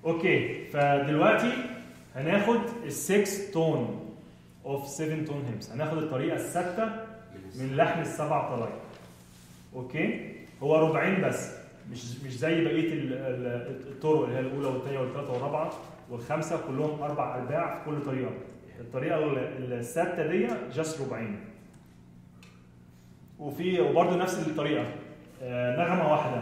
اوكي فدلوقتي هناخد ال 6 تون اوف 7 تون هيمز هناخد الطريقه الثابته من لحن السبع طلايق اوكي هو ربعين بس مش مش زي بقيه ال- ال- الطرق اللي هي الاولى والثانيه والثالثه والرابعه والخامسه كلهم اربع ارباع في كل طريقه الطريقه ال- الثابته دي جاست ربعين وفي وبرده نفس الطريقه آه، نغمه واحده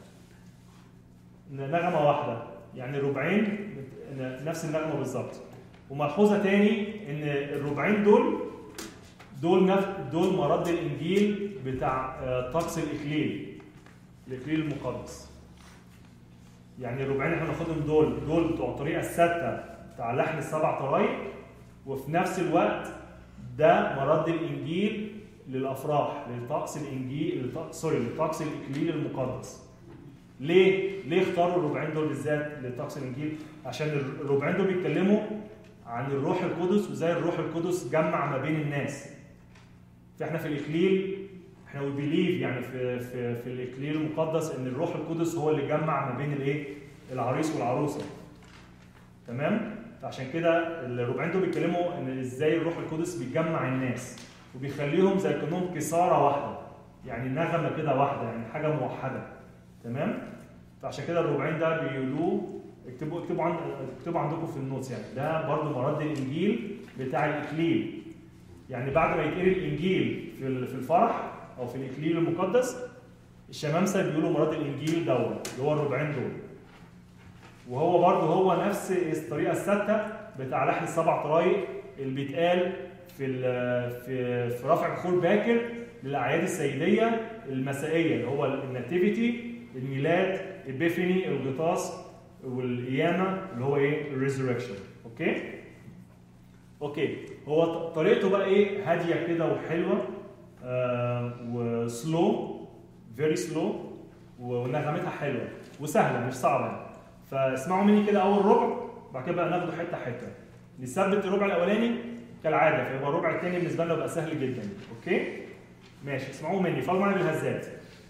نغمه واحده يعني ربعين بت- نفس النغمه بالظبط وملحوظه تاني ان الربعين دول دول نف... دول مرد الانجيل بتاع آه، طقس الاكليل الاكليل المقدس يعني الربعين اللي احنا بناخدهم دول دول بتوع الطريقه الثابته بتاع لحن السبع طرايق وفي نفس الوقت ده مرد الانجيل للافراح للطقس الانجيل للطقس سوري للطقس الاكليل المقدس ليه؟ ليه اختاروا الربعين دول بالذات للطقس الانجيل؟ عشان الربعين دول بيتكلموا عن الروح القدس وازاي الروح القدس جمع ما بين الناس. فاحنا في الاكليل احنا وي بيليف يعني في في في الاكليل المقدس ان الروح القدس هو اللي جمع ما بين الايه؟ العريس والعروسه. تمام؟ فعشان كده الربعين دول بيتكلموا ان ازاي الروح القدس بيجمع الناس وبيخليهم زي كانهم كساره واحده يعني نغمه كده واحده يعني حاجه موحده تمام فعشان كده الربعين ده بيقولوه اكتبوا اكتبوا عن اكتبوا عندكم في النوتس يعني ده برضو مرد الانجيل بتاع الاكليل يعني بعد ما يتقري الانجيل في ال- في الفرح او في الاكليل المقدس الشمامسه بيقولوا مراد الانجيل دوت اللي هو الربعين دول وهو برضه هو نفس الطريقه الثابته بتاع لحن السبع طرايق اللي بيتقال في ال- في في رفع بخور باكر للاعياد السيديه المسائيه اللي هو الناتيفيتي الميلاد البيفني الغطاس والقيامه اللي هو ايه الريزركشن اوكي اوكي هو ط- طريقته بقى ايه هاديه كده وحلوه آه وسلو فيري سلو ونغمتها حلوه وسهله مش صعبه يعني. فاسمعوا مني كده اول ربع بعد كده بقى ناخده حته حته نثبت الربع الاولاني كالعاده فيبقى الربع الثاني بالنسبه لنا بقى سهل جدا اوكي ماشي اسمعوا مني فضلوا معايا بالهزات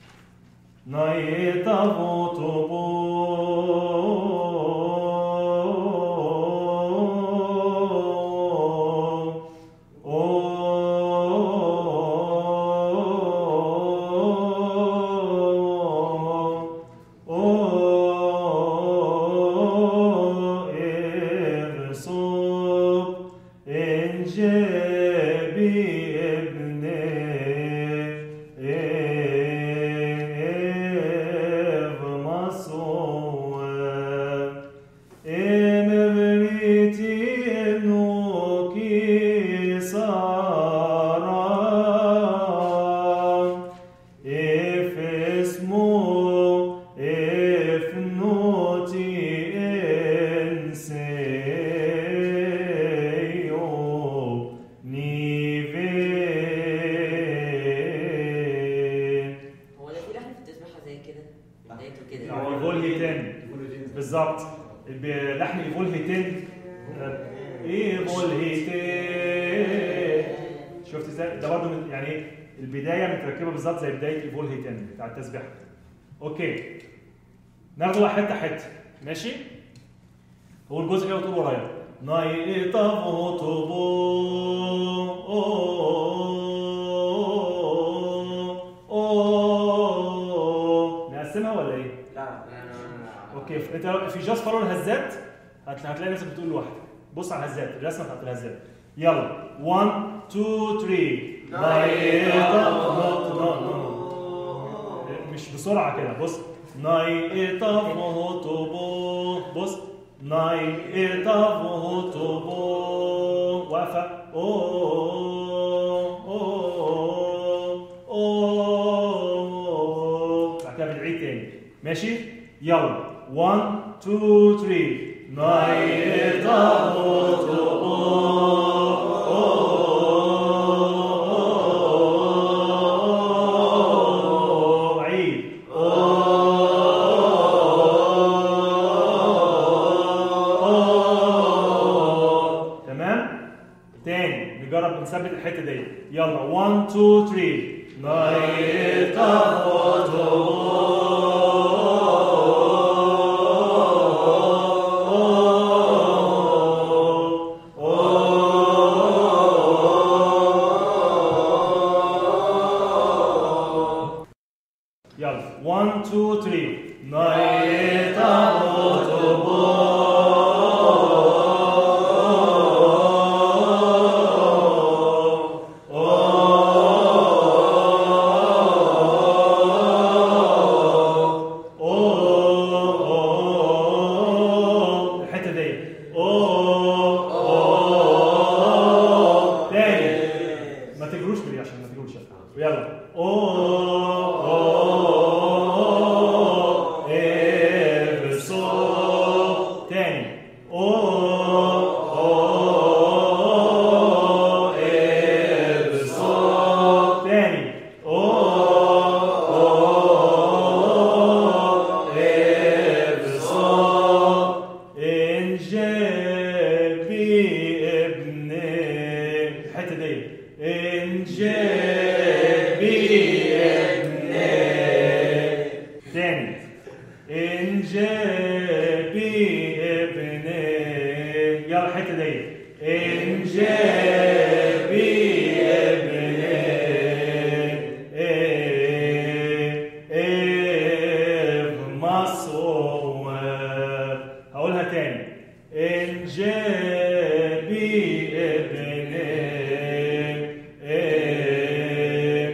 نايتافو توبو If esmo, if noti enseo, nive. هو ده في لحن في التسبيحه زي كده بدايته كده أو ايفول هيتن بالظبط بلحن ايفول هيتن ايفول هيتن شفت ازاي؟ ده برضه من- يعني ايه البدايه متركبه بالظبط زي بدايه ايفول هيتن بتاع التسبيحه. اوكي ناخده بقى حته حته ماشي؟ هو الجزء كده وتقول ورايا ناي طابو توبو نقسمها ولا ايه؟ لا اوكي ف- انت لو- في جاست فولو الهزات هت- هتلاقي نفسك بتقول لوحدك بص على الهزات الرسمه بتاعت الهزات يلا 1 2 3 مش بسرعه كده بص ناي توبو بص ناي توبو واقفه او او او بعد كده بنعيد تاني ماشي يلا 1 2 3 ناي توبو عيد تمام تاني نجرب نثبت الحته دي يلا 1 2 3 ناي توبو يلا 1 2 3 نايتا الحته دي تاني ما تجروش بلي عشان ما تجروش يلا ابصر تاني ابصر تاني ابصر إن جابي ابني الحتة دي إن جابي ابني تاني إن جابي ابني يلا الحتة دي إن جابي ابني إيه مصور هقولها تاني إن جابي ابني إيه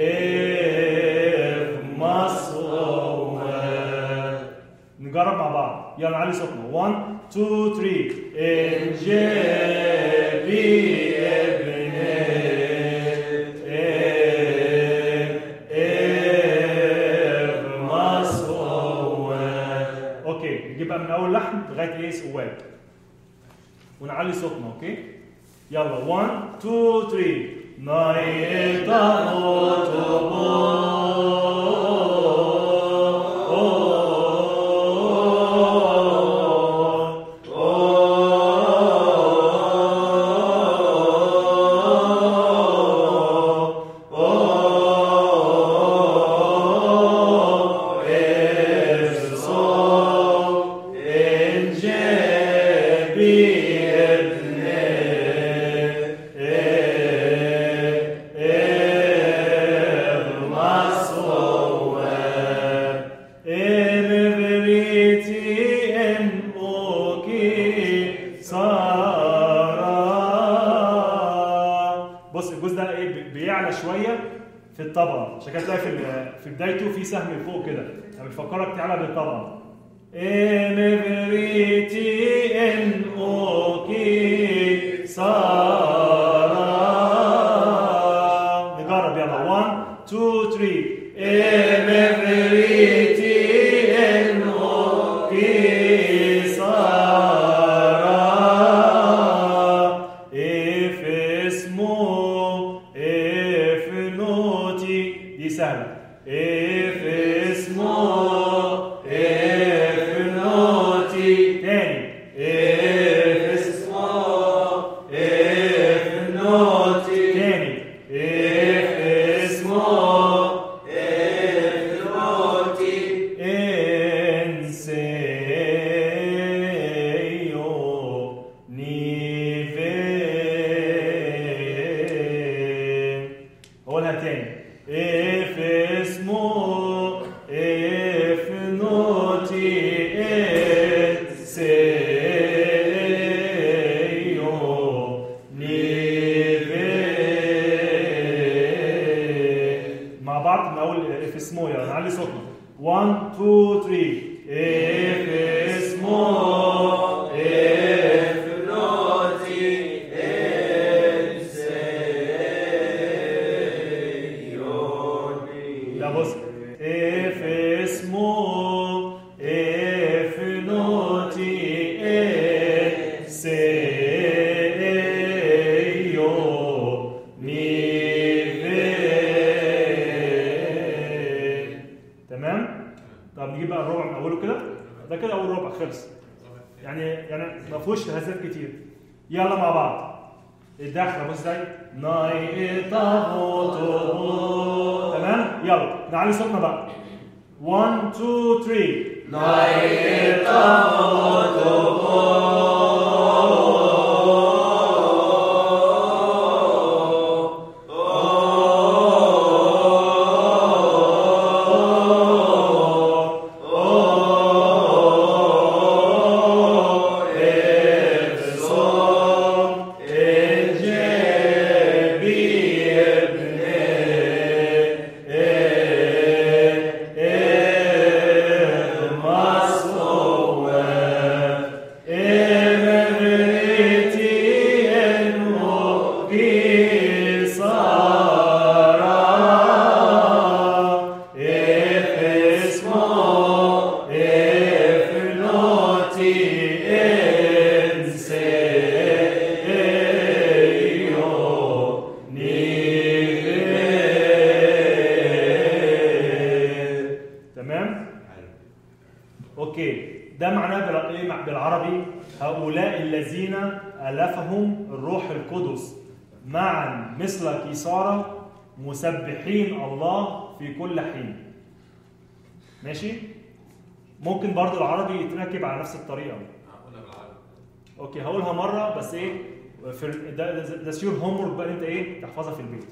إيه مصور نجرب مع بعض يلا نعلي صوتنا 1 2 3 إن جابي ابني إيه إيه مصور اوكي نجيب بقى من اول لحن لغايه ايه سواد ونعلي صوتنا اوكي يلا 1 2 3 نايتا إن جابي ابني مصور إمبريتي إم أوكي سارة بص الجزء ده ايه بي- بيعلى شويه في الطبقه عشان كده تلاقي في ال- في بدايته في سهم لفوق كده يعني بيفكرك تعلى بالطبقه إمبريتي إن أوكي سارة نجرب يلا 1 2 3 إمبريتي إن أوكي سارة إف اسمه إف نوتي دي سهلة إف اسمه إف نوتي تاني إف اسمه إف نوتي تاني إف اسمه إف نوتي انسيو نيفي قولها تاني اف اسمو اف نوتي انسيو نيفي مع بعض نقول اف اسمو يلا نعلي صوتنا 1 2 3 اف اسمو اف نوتي لا بص اف اسمو اف نوتي سيو نيفي تمام طب نجيب بقى الربع من اوله كده ده كده اول ربع خلص يعني يعني ما فيهوش هزات كتير يلا مع بعض الدخله بص ازاي ناي تمام يلا نعلي صوتنا بقى 1 2 3 ناي اوكي ده معناه بال- ايه مع- بالعربي هؤلاء الذين الفهم الروح القدس معا مثل كيسارى مسبحين الله في كل حين ماشي ممكن برضو العربي يتركب على نفس الطريقه قلنا بالعربي اوكي هقولها مره بس ايه في ال- ده ده, ده سيور هوم ورك بقى انت ايه تحفظها في البيت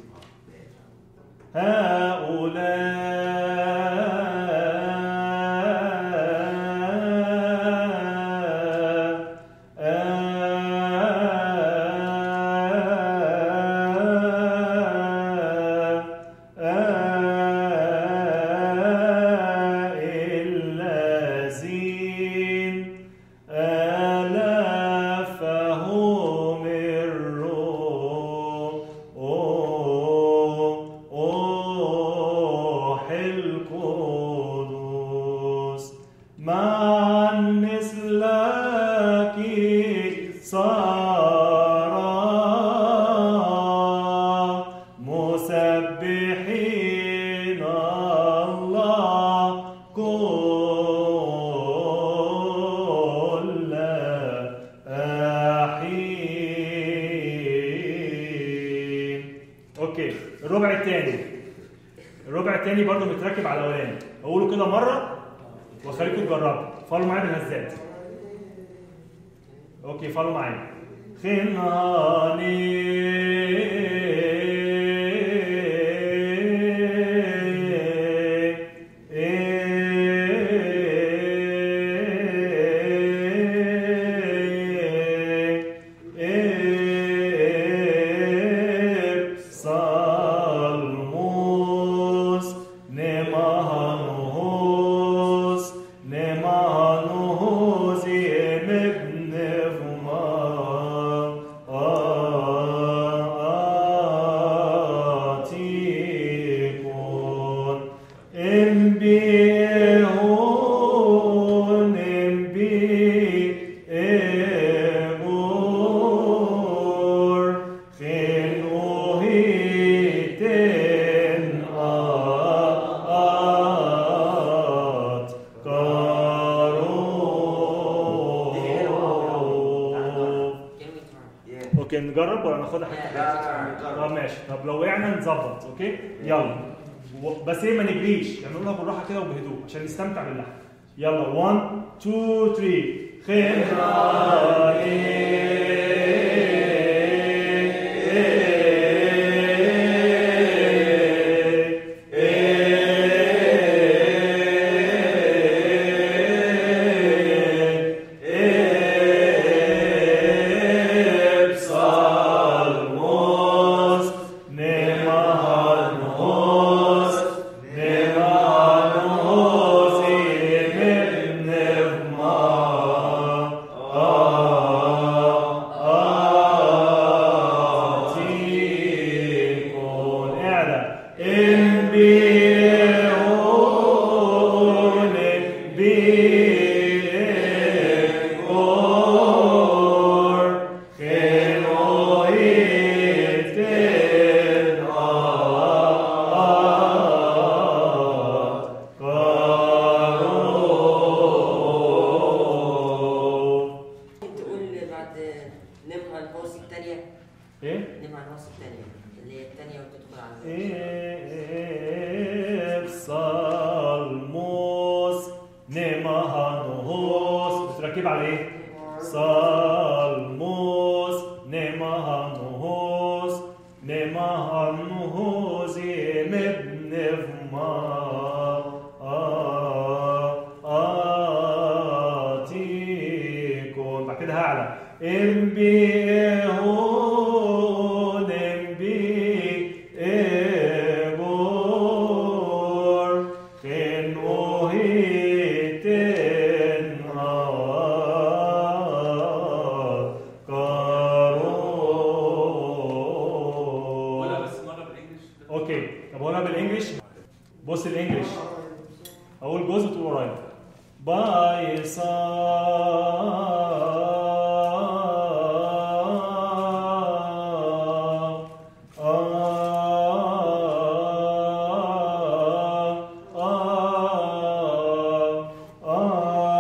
الذين ألفهم الروح القدس مع مثلك صار مسبحين الله كل حين اوكي الربع الثاني الربع الثاني برضه متركب على الاولاني اقوله كده مره واخليكم تجربوا فالوا معايا بالهزات اوكي فالوا معايا Salmus nemahanuhus nemahanuhus yemebnevuma atikun Enbihun enbihur Fin uhiten at karov كلمة ترى اوكي نجرب ولا ناخدها حته حته طب ماشي طب لو وقعنا نظبط اوكي يلا و- بس ايه ما نجريش يعني نقولها بالراحه كده وبهدوء عشان نستمتع باللحن يلا 1 2 3 Salmos, Nemanos, Nemanos, Nemanos, Atikon, اعلى انبيون بيقور خلويتن آت قارون ممكن تقول بعد نمها الهوس الثانية ايه نمها الهوس الثانية اللي هي الثانية وتدخل على Epsalmos nemahanos بتركب على ايه؟ Salmos nemahanos nemahanos mebnevma atikon بعد كده هعلى انبيهون انبي اغور خن اوهيتن ولا كارون بس مره بالانجلش اوكي طب هقولها بالانجلش بص الانجلش اول جزء تقول ورايا باي صا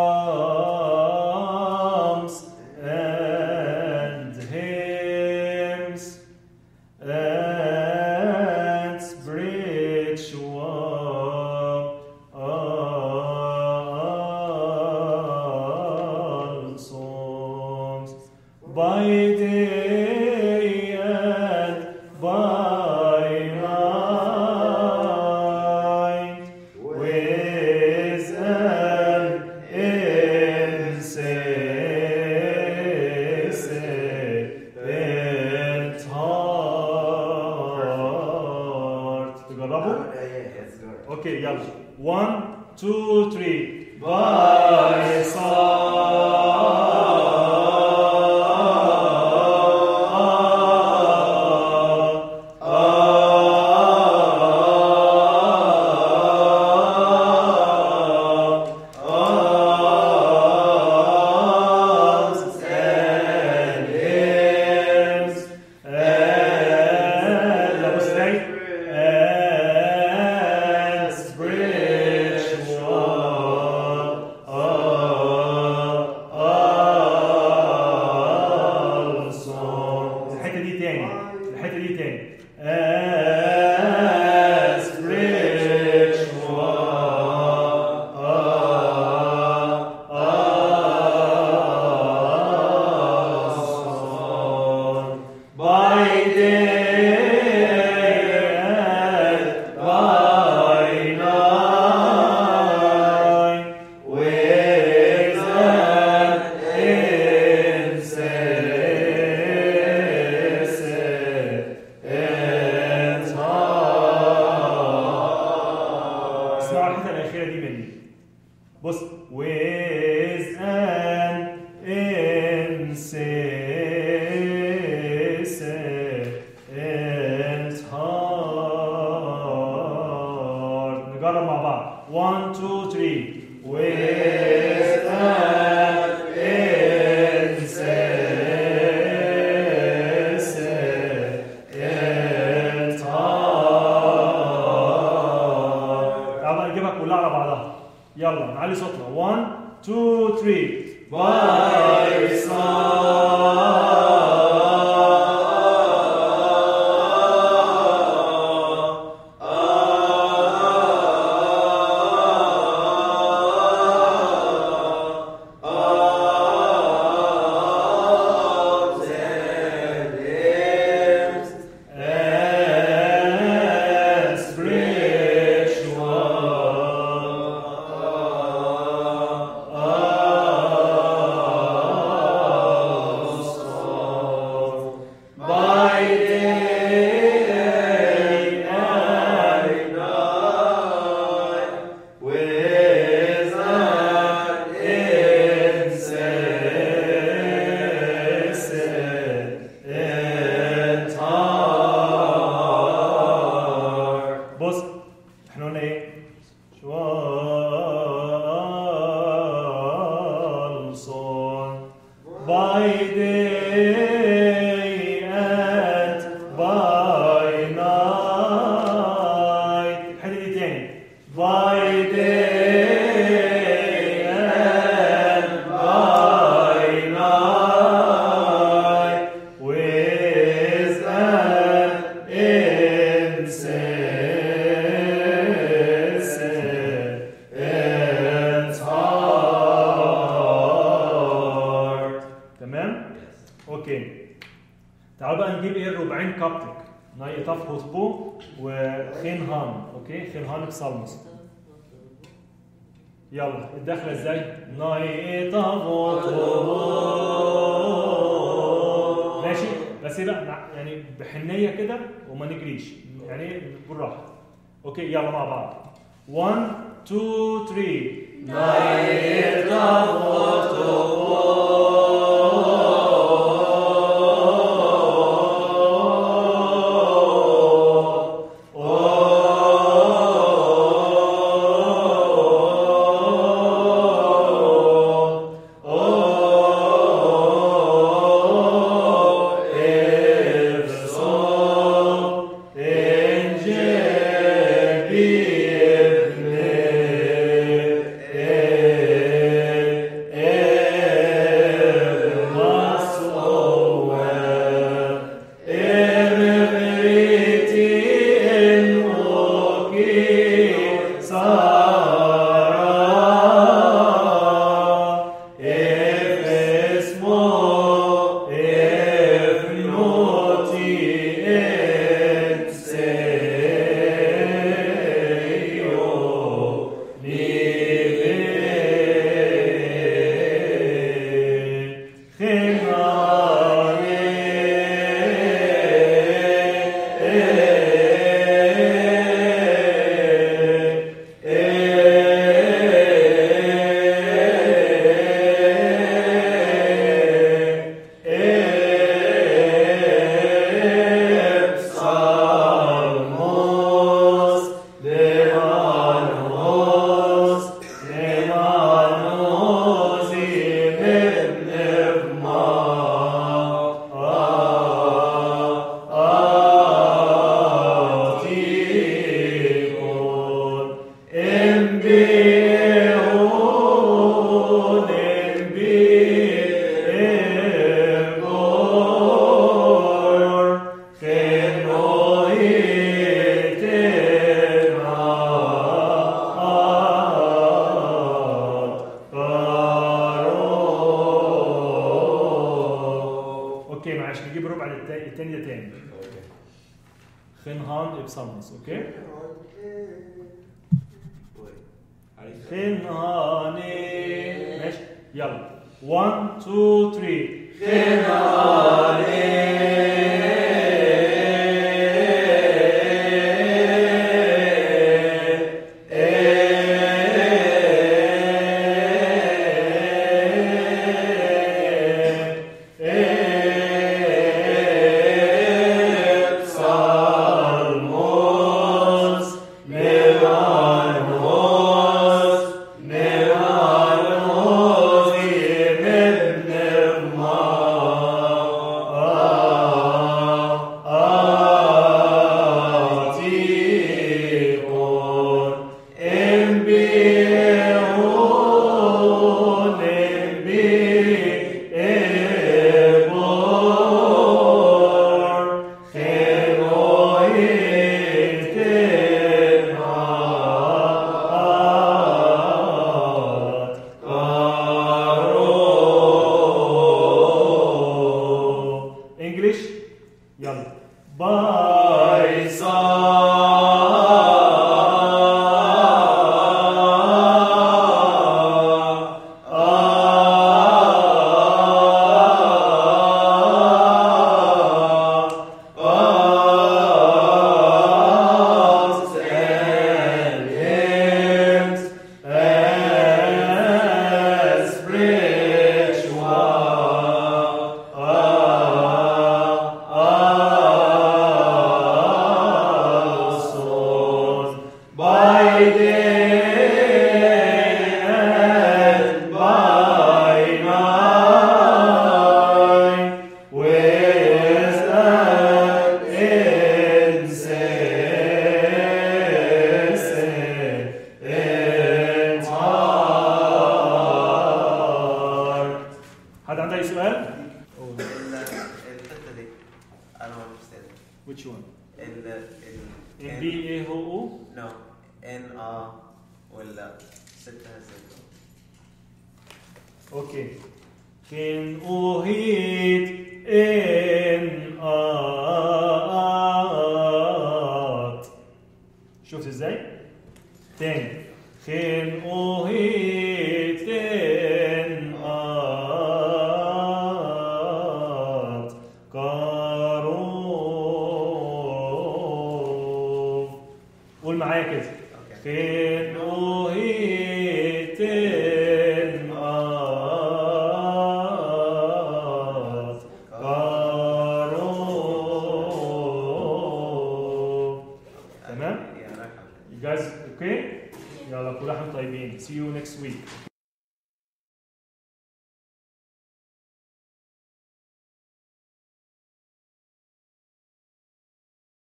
two, three. By الحته دي تاني الحته دي تاني as ritual by day and by night with an incense and time. اسمعوا الحته الاخيره دي مني بص with an incense and heart نجرب مع بعض 1 2 3 with an incense and heart تعال بقى نجيبها كلها على بعضها يلا نعلي صوتنا 1 2 3 باي and spiritual by day and night with an incense and heart. بص احنا قلنا ايه؟ شوالصون by day and by night الحته دي تاني by day and by night with an incense and heart تمام؟ اوكي تعالوا بقى نجيب ايه الربعين كابتك ناي طف هوتبو وخين هان اوكي خين هان بصلمس يلا الدخله ازاي ناي طف هوتبو ماشي بس ايه بقى نع- يعني بحنيه كده وما نجريش يعني إيه؟ بالراحه اوكي يلا مع بعض 1 2 3 ناي طف Angel اوكي معلش نجيب ربع للتا- التاني ده تاني خنهان ابساموس اوكي خنهاني ماشي يلا 1 2 3 انجلش يلا باي حد عنده اي سؤال؟ ال- الحته دي انا ما understand which one؟ ال ال ام بي اي هو او نو ان ا ولا ستة ستة اوكي كن اوهيت ان ات شفت ازاي؟ تاني خن اوهيت ان ات كاروف قول معايا كده اوكي خن اوهيت ان ات كاروف تمام؟ يا رايحة You guys okay? يلا كل عام طيبين. See you next week.